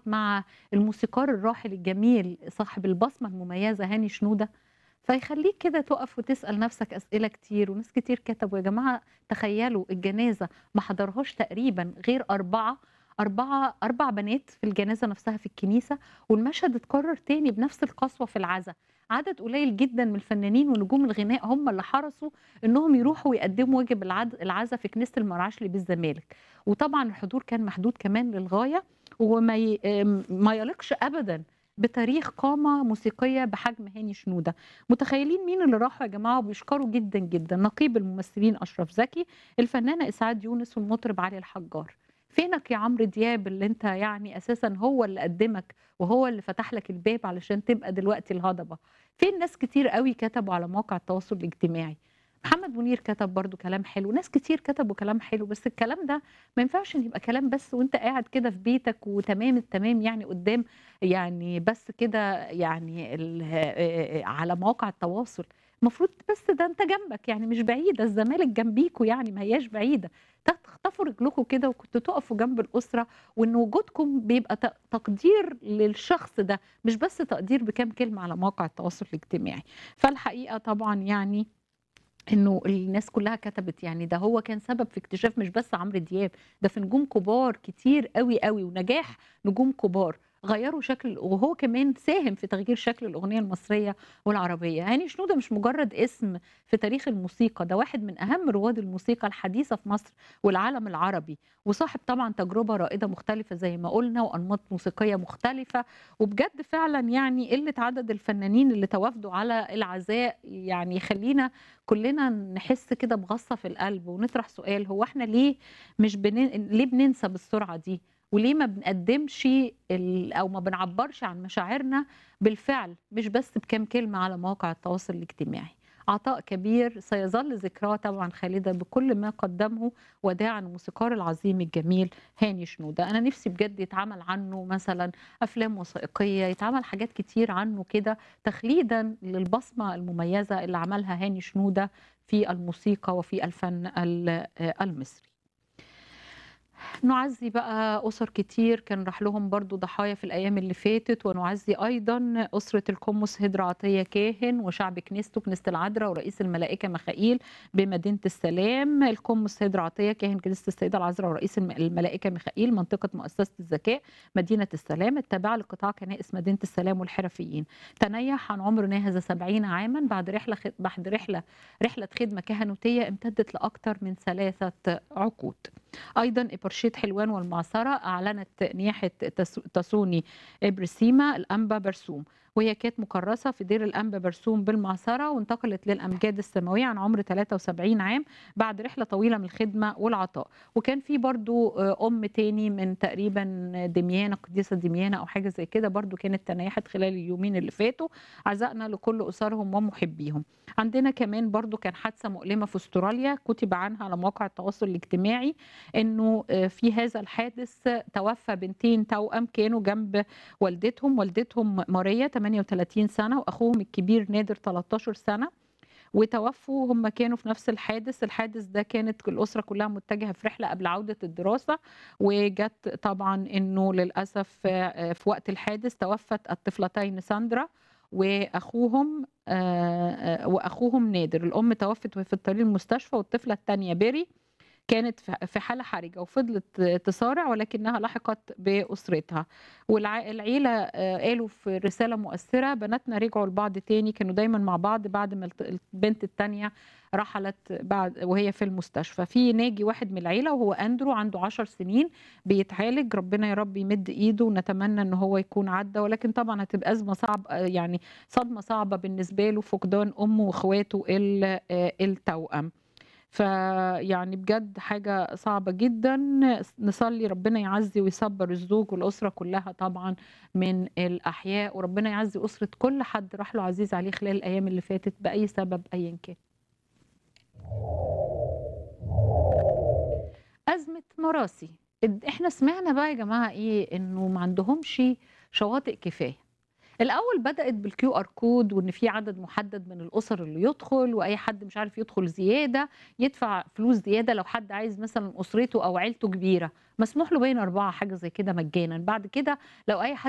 مع الموسيقار الراحل الجميل صاحب البصمة المميزة هاني شنودة فيخليك كده تقف وتسأل نفسك أسئلة كتير وناس كتير كتبوا يا جماعة تخيلوا الجنازة ما حضرهاش تقريبا غير أربعة أربعة أربع بنات في الجنازة نفسها في الكنيسة والمشهد اتكرر تاني بنفس القسوة في العزا عدد قليل جدا من الفنانين ونجوم الغناء هم اللي حرصوا انهم يروحوا ويقدموا واجب العد- العزا في كنيسه المرعشلي بالزمالك وطبعا الحضور كان محدود كمان للغايه وما ي... آم، ما يليقش ابدا بتاريخ قامة موسيقية بحجم هاني شنودة متخيلين مين اللي راحوا يا جماعة وبيشكروا جدا جدا نقيب الممثلين أشرف زكي الفنانة إسعاد يونس والمطرب علي الحجار فينك يا عمرو دياب اللي انت يعني اساسا هو اللي قدمك وهو اللي فتح لك الباب علشان تبقى دلوقتي الهضبه فين ناس كتير قوي كتبوا على مواقع التواصل الاجتماعي محمد منير كتب برضو كلام حلو ناس كتير كتبوا كلام حلو بس الكلام ده ما ينفعش ان يبقى كلام بس وانت قاعد كده في بيتك وتمام التمام يعني قدام يعني بس كده يعني ال- آه، آه، على مواقع التواصل المفروض بس ده انت جنبك يعني مش بعيده الزمالك جنبيكوا يعني ما هياش بعيده تخطفوا رجلكم كده وكنتوا تقفوا جنب الاسره وان وجودكم بيبقى ت- تقدير للشخص ده مش بس تقدير بكام كلمه على مواقع التواصل الاجتماعي فالحقيقه طبعا يعني انه الناس كلها كتبت يعني ده هو كان سبب في اكتشاف مش بس عمرو دياب ده في نجوم كبار كتير قوي قوي ونجاح نجوم كبار غيروا شكل وهو كمان ساهم في تغيير شكل الاغنيه المصريه والعربيه هاني شنوده مش مجرد اسم في تاريخ الموسيقى ده واحد من اهم رواد الموسيقى الحديثه في مصر والعالم العربي وصاحب طبعا تجربه رائده مختلفه زي ما قلنا وانماط موسيقيه مختلفه وبجد فعلا يعني قله عدد الفنانين اللي توافدوا على العزاء يعني يخلينا كلنا نحس كده بغصه في القلب ونطرح سؤال هو احنا ليه مش بن... ليه بننسى بالسرعه دي وليه ما بنقدمش ال... او ما بنعبرش عن مشاعرنا بالفعل مش بس بكام كلمه على مواقع التواصل الاجتماعي عطاء كبير سيظل ذكراه طبعا خالده بكل ما قدمه وداعا الموسيقار العظيم الجميل هاني شنوده انا نفسي بجد يتعمل عنه مثلا افلام وثائقيه يتعمل حاجات كتير عنه كده تخليدا للبصمه المميزه اللي عملها هاني شنوده في الموسيقى وفي الفن ال- المصري نعزي بقى أسر كتير كان راح لهم برضو ضحايا في الأيام اللي فاتت ونعزي أيضا أسرة القمص هدرة عطية كاهن وشعب كنيسته كنيسة العذراء ورئيس الملائكة ميخائيل بمدينة السلام القمص هدرة عطية كاهن كنيسة السيدة العذراء ورئيس الم- الملائكة ميخائيل منطقة مؤسسة الذكاء مدينة السلام التابعة لقطاع كنائس مدينة السلام والحرفيين تنيح عن عمر ناهز 70 عاما بعد رحلة خ- بعد رحلة رحلة خدمة كهنوتية امتدت لأكثر من ثلاثة عقود ايضا ابرشيه حلوان والمعصره اعلنت نياحه تس- تسوني ابرسيما الانبا برسوم وهي كانت مكرسه في دير الانبا برسوم بالمعصره وانتقلت للامجاد السماويه عن عمر 73 عام بعد رحله طويله من الخدمه والعطاء وكان في برضو آه، ام تاني من تقريبا دميانه قديسه دميانه او حاجه زي كده برضو كانت تنيحت خلال اليومين اللي فاتوا عزائنا لكل اسرهم ومحبيهم عندنا كمان برضو كان حادثه مؤلمه في استراليا كتب عنها على مواقع التواصل الاجتماعي انه آه، في هذا الحادث توفى بنتين توأم كانوا جنب والدتهم والدتهم ماريا 38 سنه واخوهم الكبير نادر 13 سنه وتوفوا هم كانوا في نفس الحادث الحادث ده كانت الأسرة كلها متجهة في رحلة قبل عودة الدراسة وجت طبعا انه للأسف آه، في وقت الحادث توفت الطفلتين ساندرا واخوهم آه، آه، واخوهم نادر الام توفت وهي في الطريق المستشفى والطفله الثانيه بيري كانت في في حاله حرجه وفضلت تصارع ولكنها لحقت باسرتها والعيله قالوا في رساله مؤثره بناتنا رجعوا لبعض تاني كانوا دايما مع بعض بعد ما الت- البنت التانيه رحلت بعد وهي في المستشفى في ناجي واحد من العيله وهو اندرو عنده عشر سنين بيتعالج ربنا يا رب يمد ايده ونتمنى ان هو يكون عدى ولكن طبعا هتبقى ازمه صعب يعني صدمه صعبه بالنسبه له فقدان امه واخواته ال- التوأم فيعني بجد حاجة صعبة جدا نصلي ربنا يعزي ويصبر الزوج والأسرة كلها طبعا من الأحياء وربنا يعزي أسرة كل حد راح له عزيز عليه خلال الأيام اللي فاتت بأي سبب أيا كان أزمة مراسي احنا سمعنا بقى يا جماعة ايه انه ما عندهمش شواطئ كفاية الأول بدأت بالكيو ار كود وإن في عدد محدد من الأسر اللي يدخل وأي حد مش عارف يدخل زيادة يدفع فلوس زيادة لو حد عايز مثلا أسرته أو عيلته كبيرة مسموح له بين أربعة حاجة زي كده مجانا بعد كده لو أي حد